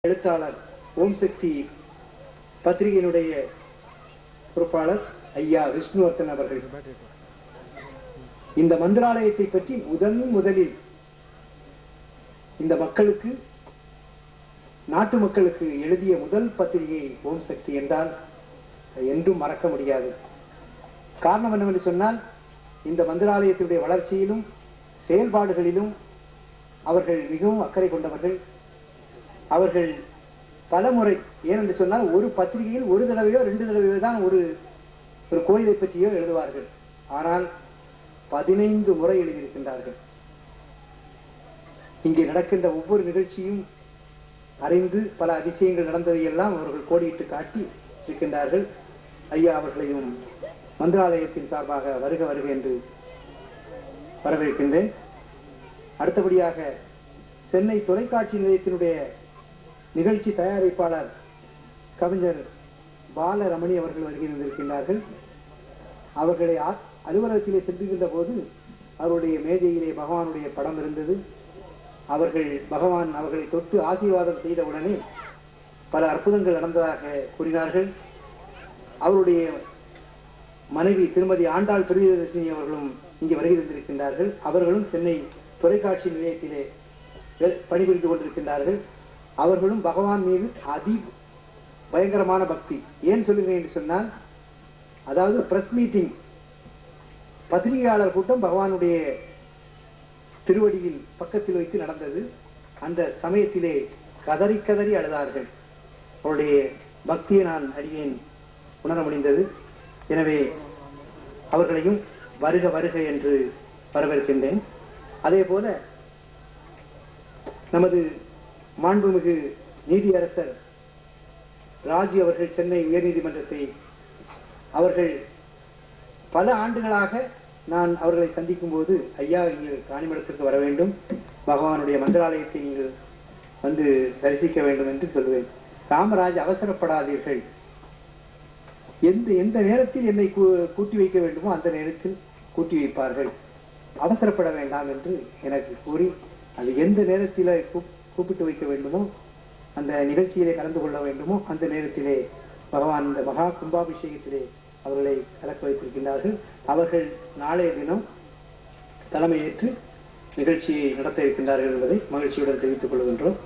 எழுத்தாளர் ஓம் சக்தி பத்திரிகையினுடைய பொறுப்பாளர் ஐயா விஷ்ணுவர்தன் அவர்கள் இந்த மந்திராலயத்தை பற்றி முதன் முதலில் இந்த மக்களுக்கு நாட்டு மக்களுக்கு எழுதிய முதல் பத்திரிகை ஓம் சக்தி என்றால் என்றும் மறக்க முடியாது காரணம் என்னவென்று சொன்னால் இந்த மந்திராலயத்தினுடைய வளர்ச்சியிலும் செயல்பாடுகளிலும் அவர்கள் மிகவும் அக்கறை கொண்டவர்கள் அவர்கள் பலமுறை ஏனென்று சொன்னால் ஒரு பத்திரிகையில் ஒரு தடவையோ ரெண்டு தடவையோ தான் ஒரு ஒரு கோயிலை பற்றியோ எழுதுவார்கள் ஆனால் பதினைந்து முறை எழுதியிருக்கின்றார்கள் இங்கே நடக்கின்ற ஒவ்வொரு நிகழ்ச்சியும் அறிந்து பல அதிசயங்கள் நடந்ததையெல்லாம் அவர்கள் கோடியிட்டு காட்டி இருக்கின்றார்கள் ஐயா அவர்களையும் மந்திராலயத்தின் சார்பாக வருக வருக என்று வரவேற்கின்றேன் அடுத்தபடியாக சென்னை தொலைக்காட்சி நிலையத்தினுடைய நிகழ்ச்சி தயாரிப்பாளர் கவிஞர் பாலரமணி அவர்கள் வருகை தந்திருக்கின்றார்கள் அவர்களை ஆ- அலுவலகத்திலே சென்றுகின்ற போது அவருடைய மேஜையிலே பகவானுடைய படம் இருந்தது அவர்கள் பகவான் அவர்களை தொட்டு ஆசீர்வாதம் செய்தவுடனே பல அற்புதங்கள் நடந்ததாக கூறினார்கள் அவருடைய மனைவி திருமதி ஆண்டாள் பிரியதர்ஷினி அவர்களும் இங்கே வருகை தந்திருக்கின்றார்கள் அவர்களும் சென்னை தொலைக்காட்சி நிலையத்திலே வே- பணிபுரிந்து கொண்டிருக்கின்றார்கள் அவர்களும் பகவான் மீது அதி பயங்கரமான பக்தி ஏன் சொல்லுகிறேன் என்று சொன்னால் அதாவது பிரஸ் மீட்டிங் பத்திரிகையாளர் கூட்டம் பகவானுடைய திருவடியில் பக்கத்தில் வைத்து நடந்தது அந்த சமயத்திலே கதறி கதறி அழுதார்கள் அவருடைய பக்தியை நான் அடியேன் உணர முடிந்தது எனவே அவர்களையும் வருக வருக என்று வரவேற்கின்றேன் அதே போல நமது மாண்புமிகு நீதியரசர் ராஜி அவர்கள் சென்னை உயர்நீதிமன்றத்தை அவர்கள் பல ஆண்டுகளாக நான் அவர்களை சந்திக்கும் போது ஐயா நீங்கள் காணிமடத்திற்கு வர வேண்டும் பகவானுடைய மந்திராலயத்தை நீங்கள் வந்து தரிசிக்க வேண்டும் என்று சொல்லுவேன் காமராஜ் அவசரப்படாதீர்கள் எந்த எந்த நேரத்தில் என்னை கூ- கூட்டி வைக்க வேண்டுமோ அந்த நேரத்தில் கூட்டி வைப்பார்கள் அவசரப்பட வேண்டாம் என்று எனக்கு கூறி அது எந்த நேரத்தில் கூப்- கூப்பிட்டு வைக்க வேண்டுமோ அந்த நிகழ்ச்சியிலே கலந்து கொள்ள வேண்டுமோ அந்த நேரத்திலே பகவான் இந்த மகா கும்பாபிஷேகத்திலே அவர்களை கலக்க வைத்திருக்கின்றார்கள் அவர்கள் நாளைய தினம் தலைமையேற்று நிகழ்ச்சியை நடத்த இருக்கின்றார்கள் என்பதை மகிழ்ச்சியுடன் தெரிவித்துக் கொள்கின்றோம்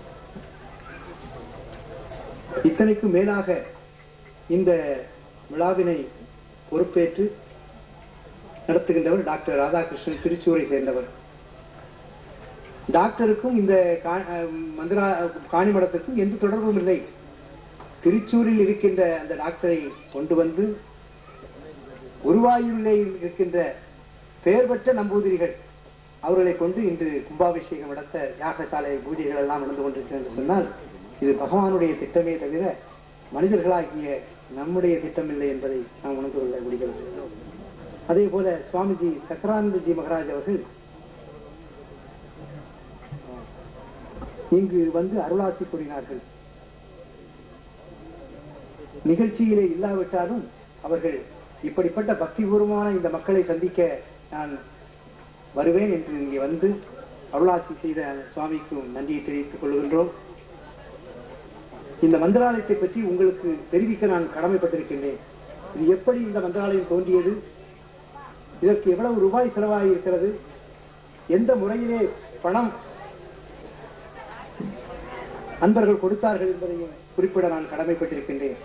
இத்தனைக்கும் மேலாக இந்த விழாவினை பொறுப்பேற்று நடத்துகின்றவர் டாக்டர் ராதாகிருஷ்ணன் திருச்சூரை சேர்ந்தவர் டாக்டருக்கும் இந்த கா- அஹ் மந்திரா காணிமடத்திற்கும் எந்த தொடர்பும் இல்லை திருச்சூரில் இருக்கின்ற அந்த டாக்டரை கொண்டு வந்து குருவாயூரிலே இருக்கின்ற பெயர் பெற்ற நம்பூதிரிகள் அவர்களை கொண்டு இன்று கும்பாபிஷேகம் நடத்த யாகசாலை பூஜைகள் எல்லாம் நடந்து கொண்டிருக்கிறது என்று சொன்னால் இது பகவானுடைய திட்டமே தவிர மனிதர்களாகிய நம்முடைய திட்டமில்லை என்பதை நாம் உணர்ந்து கொள்ள முடிகிறது அதே போல சுவாமிஜி சக்கரானந்தஜி மகராஜ் அவர்கள் இங்கு வந்து அருளாசி கூறினார்கள் நிகழ்ச்சியிலே இல்லாவிட்டாலும் அவர்கள் இப்படிப்பட்ட பக்திபூர்வமான இந்த மக்களை சந்திக்க நான் வருவேன் என்று இங்கே வந்து அருளாசி செய்த சுவாமிக்கும் நன்றியை தெரிவித்துக் கொள்கின்றோம் இந்த மந்திராலயத்தை பற்றி உங்களுக்கு தெரிவிக்க நான் கடமைப்பட்டிருக்கின்றேன் இது எப்படி இந்த மந்திராலயம் தோன்றியது இதற்கு எவ்வளவு ரூபாய் செலவாகி இருக்கிறது எந்த முறையிலே பணம் அன்பர்கள் கொடுத்தார்கள் என்பதையும் குறிப்பிட நான் கடமைப்பட்டிருக்கின்றேன்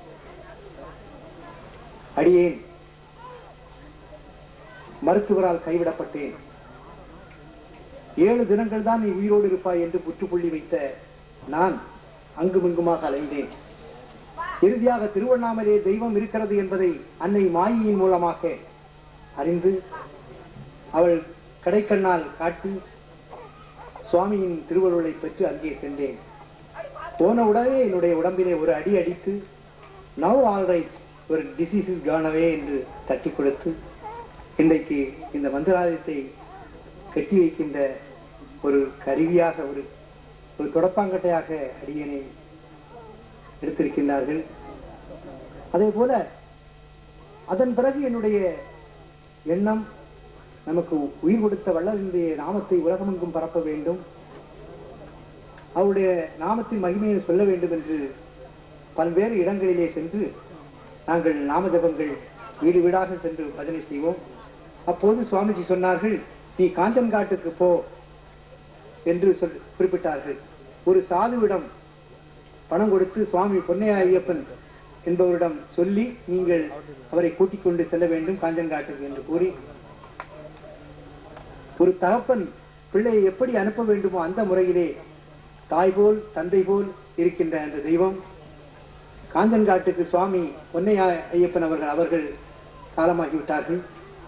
அடியேன் மருத்துவரால் கைவிடப்பட்டேன் ஏழு தினங்கள் தான் நீ உயிரோடு இருப்பாய் என்று புற்றுப்புள்ளி வைத்த நான் அங்குமிங்குமாக அலைந்தேன் இறுதியாக திருவண்ணாமலே தெய்வம் இருக்கிறது என்பதை அன்னை மாயியின் மூலமாக அறிந்து அவள் கடைக்கண்ணால் காட்டி சுவாமியின் திருவருளை பெற்று அங்கே சென்றேன் போன உடனே என்னுடைய உடம்பிலே ஒரு அடி அடித்து நவ் ஆல்ரைட் ஒரு டிசீஸ் இஸ் கானவே என்று தட்டி கொடுத்து இன்றைக்கு இந்த மந்திராலயத்தை கட்டி வைக்கின்ற ஒரு கருவியாக ஒரு ஒரு தொடப்பாங்கட்டையாக அடியனை எடுத்திருக்கின்றார்கள் அதே போல அதன் பிறகு என்னுடைய எண்ணம் நமக்கு உயிர் கொடுத்த வள்ளலினுடைய நாமத்தை உலகமெங்கும் பரப்ப வேண்டும் அவருடைய நாமத்தின் மகிமையை சொல்ல வேண்டும் என்று பல்வேறு இடங்களிலே சென்று நாங்கள் நாம ஜபங்கள் வீடு வீடாக சென்று பஜனை செய்வோம் அப்போது சுவாமிஜி சொன்னார்கள் நீ காஞ்சன்காட்டுக்கு போ என்று சொல் குறிப்பிட்டார்கள் ஒரு சாதுவிடம் பணம் கொடுத்து சுவாமி பொன்னையா ஐயப்பன் என்பவரிடம் சொல்லி நீங்கள் அவரை கூட்டிக் கொண்டு செல்ல வேண்டும் காஞ்சன்காட்டுக்கு என்று கூறி ஒரு தகப்பன் பிள்ளையை எப்படி அனுப்ப வேண்டுமோ அந்த முறையிலே தாய் போல் தந்தை போல் இருக்கின்ற அந்த தெய்வம் காஞ்சன்காட்டுக்கு சுவாமி பொன்னையா ஐயப்பன் அவர்கள் அவர்கள் காலமாகிவிட்டார்கள்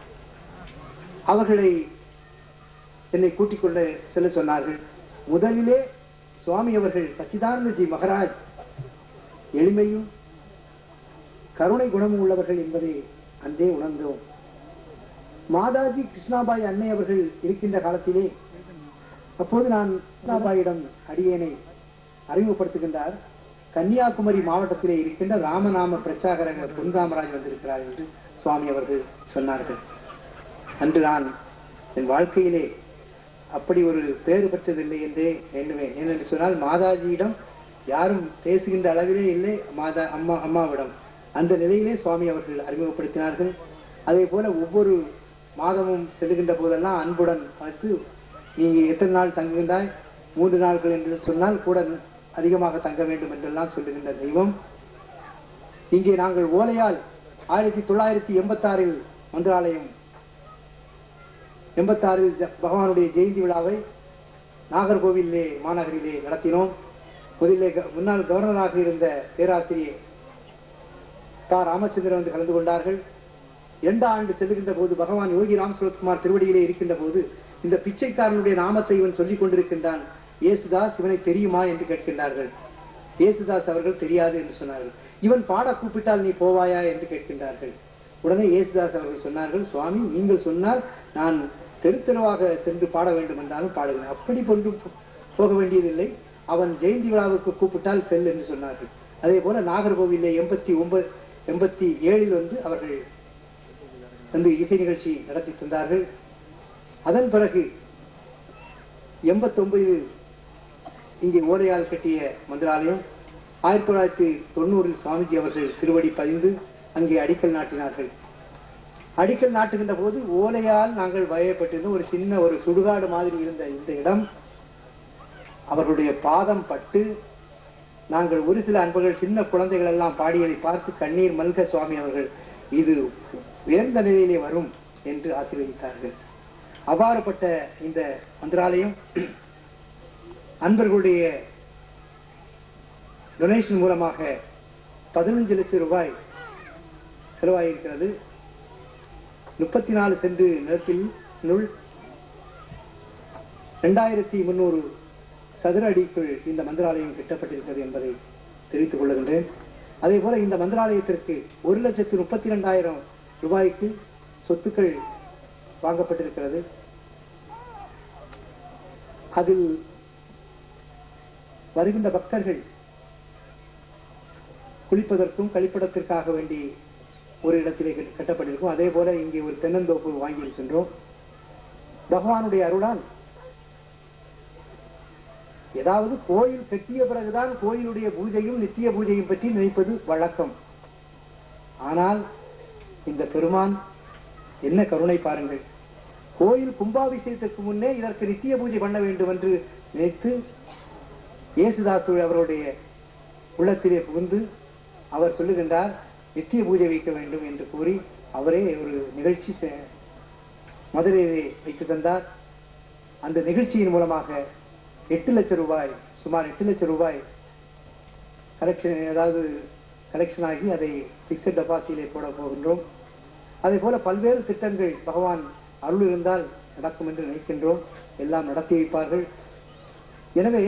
அவர்களை என்னை கூட்டிக் கொண்டு செல்ல சொன்னார்கள் முதலிலே சுவாமி அவர்கள் சச்சிதானந்தஜி மகராஜ் எளிமையும் கருணை குணமும் உள்ளவர்கள் என்பதை அன்றே உணர்ந்தோம் மாதாஜி கிருஷ்ணாபாய் அன்னை அவர்கள் இருக்கின்ற காலத்திலே அப்போது நான் கிருஷ்ணாபாயிடம் அடியேனை அறிமுகப்படுத்துகின்றார் கன்னியாகுமரி மாவட்டத்திலே இருக்கின்ற ராமநாம பிரச்சாகர பொன்காமராஜ் வந்திருக்கிறார் என்று சுவாமி அவர்கள் சொன்னார்கள் அன்று நான் என் வாழ்க்கையிலே அப்படி ஒரு பேறு பெற்றதில்லை என்றே எண்ணுவேன் ஏனென்று சொன்னால் மாதாஜியிடம் யாரும் பேசுகின்ற அளவிலே இல்லை மாதா அம்மா அம்மாவிடம் அந்த நிலையிலே சுவாமி அவர்கள் அறிமுகப்படுத்தினார்கள் அதே போல ஒவ்வொரு மாதமும் செல்லுகின்ற போதெல்லாம் அன்புடன் பார்த்து நீ எத்தனை நாள் தங்குகின்றாய் மூன்று நாட்கள் என்று சொன்னால் கூட அதிகமாக தங்க வேண்டும் என்றெல்லாம் சொல்லுகின்ற தெய்வம் இங்கே நாங்கள் ஓலையால் ஆயிரத்தி தொள்ளாயிரத்தி எண்பத்தாறில் மந்திராலயம் எண்பத்தாறில் ஜ- பகவானுடைய ஜெயந்தி விழாவை நாகர்கோவிலே மாநகரிலே நடத்தினோம் முதலிலே க- முன்னாள் கவர்னராக இருந்த பேராசிரியர் தா ராமச்சந்திரன் வந்து கலந்து கொண்டார்கள் இரண்டாம் ஆண்டு செல்லுகின்ற போது பகவான் யோகி ராம் சுரத்குமார் திருவடியிலே இருக்கின்ற போது இந்த பிச்சைக்காரனுடைய நாமத்தை இவன் சொல்லிக் கொண்டிருக்கின்றான் இயேசுதாஸ் இவனை தெரியுமா என்று கேட்கின்றார்கள் இயேசுதாஸ் அவர்கள் தெரியாது என்று சொன்னார்கள் இவன் பாட கூப்பிட்டால் நீ போவாயா என்று கேட்கின்றார்கள் உடனே இயேசுதாஸ் அவர்கள் சொன்னார்கள் சுவாமி நீங்கள் சொன்னால் நான் தெரு தெருவாக சென்று பாட வேண்டும் என்றாலும் பாடுகிறேன் அப்படி கொண்டு போ- போக வேண்டியதில்லை அவன் ஜெயந்தி விழாவுக்கு கூப்பிட்டால் செல் என்று சொன்னார்கள் அதே போல நாகர்கோவிலே எண்பத்தி ஒன்பது எண்பத்தி ஏழில் வந்து அவர்கள் வந்து இசை நிகழ்ச்சி நடத்தி தந்தார்கள் அதன் பிறகு எண்பத்தி ஒன்பதில் இங்கே ஓலையால் கட்டிய மந்திராலயம் ஆயிரத்தி தொள்ளாயிரத்தி தொண்ணூறில் சுவாமிஜி அவர்கள் திருவடி பதிந்து அங்கே அடிக்கல் நாட்டினார்கள் அடிக்கல் நாட்டுகின்ற போது ஓலையால் நாங்கள் வயப்பட்டிருந்த ஒரு சின்ன ஒரு சுடுகாடு மாதிரி இருந்த இந்த இடம் அவர்களுடைய பாதம் பட்டு நாங்கள் ஒரு சில அன்பர்கள் சின்ன குழந்தைகள் எல்லாம் பாடியதை பார்த்து கண்ணீர் மல்க சுவாமி அவர்கள் இது உயர்ந்த நிலையிலே வரும் என்று ஆசீர்வதித்தார்கள் அவ்வாறுபட்ட இந்த மந்திராலயம் அன்பர்களுடைய டொனேஷன் மூலமாக பதினஞ்சு லட்சம் ரூபாய் செலவாயிருக்கிறது முப்பத்தி நாலு சென்று நிலத்தில் நுள் இரண்டாயிரத்தி முன்னூறு சதுர அடிக்குள் இந்த மந்திராலயம் கட்டப்பட்டிருக்கிறது என்பதை தெரிவித்துக் கொள்கின்றேன் அதே போல இந்த மந்திராலயத்திற்கு ஒரு லட்சத்து முப்பத்தி இரண்டாயிரம் ரூபாய்க்கு சொத்துக்கள் வாங்கப்பட்டிருக்கிறது அதில் வருகின்ற பக்தர்கள் குளிப்பதற்கும் கழிப்பிடத்திற்காக வேண்டி ஒரு இடத்திலே கட்ட- கட்டப்பட்டிருக்கும் அதே போல இங்கே ஒரு தென்னந்தோப்பு வாங்கியிருக்கின்றோம் பகவானுடைய அருளால் ஏதாவது கோயில் கட்டிய பிறகுதான் கோயிலுடைய பூஜையும் நித்திய பூஜையும் பற்றி நினைப்பது வழக்கம் ஆனால் இந்த பெருமான் என்ன கருணை பாருங்கள் கோயில் கும்பாபிஷேகத்திற்கு முன்னே இதற்கு நித்திய பூஜை பண்ண வேண்டும் என்று நினைத்து இயேசுதாசு அவருடைய உள்ளத்திலே புகுந்து அவர் சொல்லுகின்றார் நித்திய பூஜை வைக்க வேண்டும் என்று கூறி அவரே ஒரு நிகழ்ச்சி செ- மதுரையிலே வைத்து தந்தார் அந்த நிகழ்ச்சியின் மூலமாக எட்டு லட்சம் ரூபாய் சுமார் எட்டு லட்சம் ரூபாய் கலெக்ஷன் அதாவது கலெக்ஷன் ஆகி அதை பிக்சட் டெபாசிட்டிலே போட போகின்றோம் அதே போல பல்வேறு திட்டங்கள் பகவான் அருள் இருந்தால் நடக்கும் என்று நினைக்கின்றோம் எல்லாம் நடத்தி வைப்பார்கள் எனவே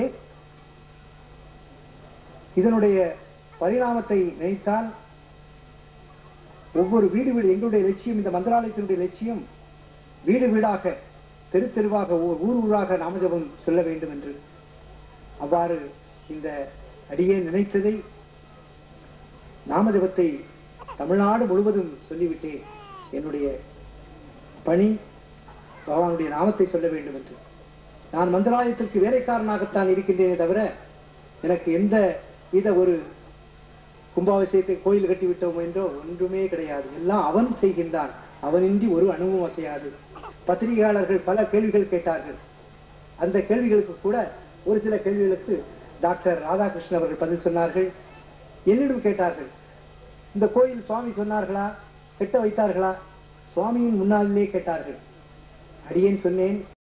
இதனுடைய பரிணாமத்தை நினைத்தால் ஒவ்வொரு வீடு வீடு எங்களுடைய லட்சியம் இந்த மந்திராலயத்தினுடைய லட்சியம் வீடு வீடாக தெரு தெருவாக ஊர் ஊர் ஊராக நாமஜபம் சொல்ல வேண்டும் என்று அவ்வாறு இந்த அடியே நினைத்ததை நாமஜபத்தை தமிழ்நாடு முழுவதும் சொல்லிவிட்டேன் என்னுடைய பணி பகவானுடைய நாமத்தை சொல்ல வேண்டும் என்று நான் மந்திராலயத்திற்கு வேலைக்காரனாகத்தான் இருக்கின்றேனே தவிர எனக்கு எந்த வித ஒரு கும்பாபிஷேகத்தை கோயில் கட்டி விட்டோம் என்றோ ஒன்றுமே கிடையாது எல்லாம் அவன் செய்கின்றான் அவனின்றி ஒரு அணுவும் அசையாது பத்திரிகையாளர்கள் பல கேள்விகள் கேட்டார்கள் அந்த கேள்விகளுக்கு கூட ஒரு சில கேள்விகளுக்கு டாக்டர் ராதாகிருஷ்ணன் அவர்கள் பதில் சொன்னார்கள் என்னிடம் கேட்டார்கள் இந்த கோயில் சுவாமி சொன்னார்களா கெட்ட வைத்தார்களா சுவாமியின் முன்னாலே கேட்டார்கள் அடியேன் சொன்னேன்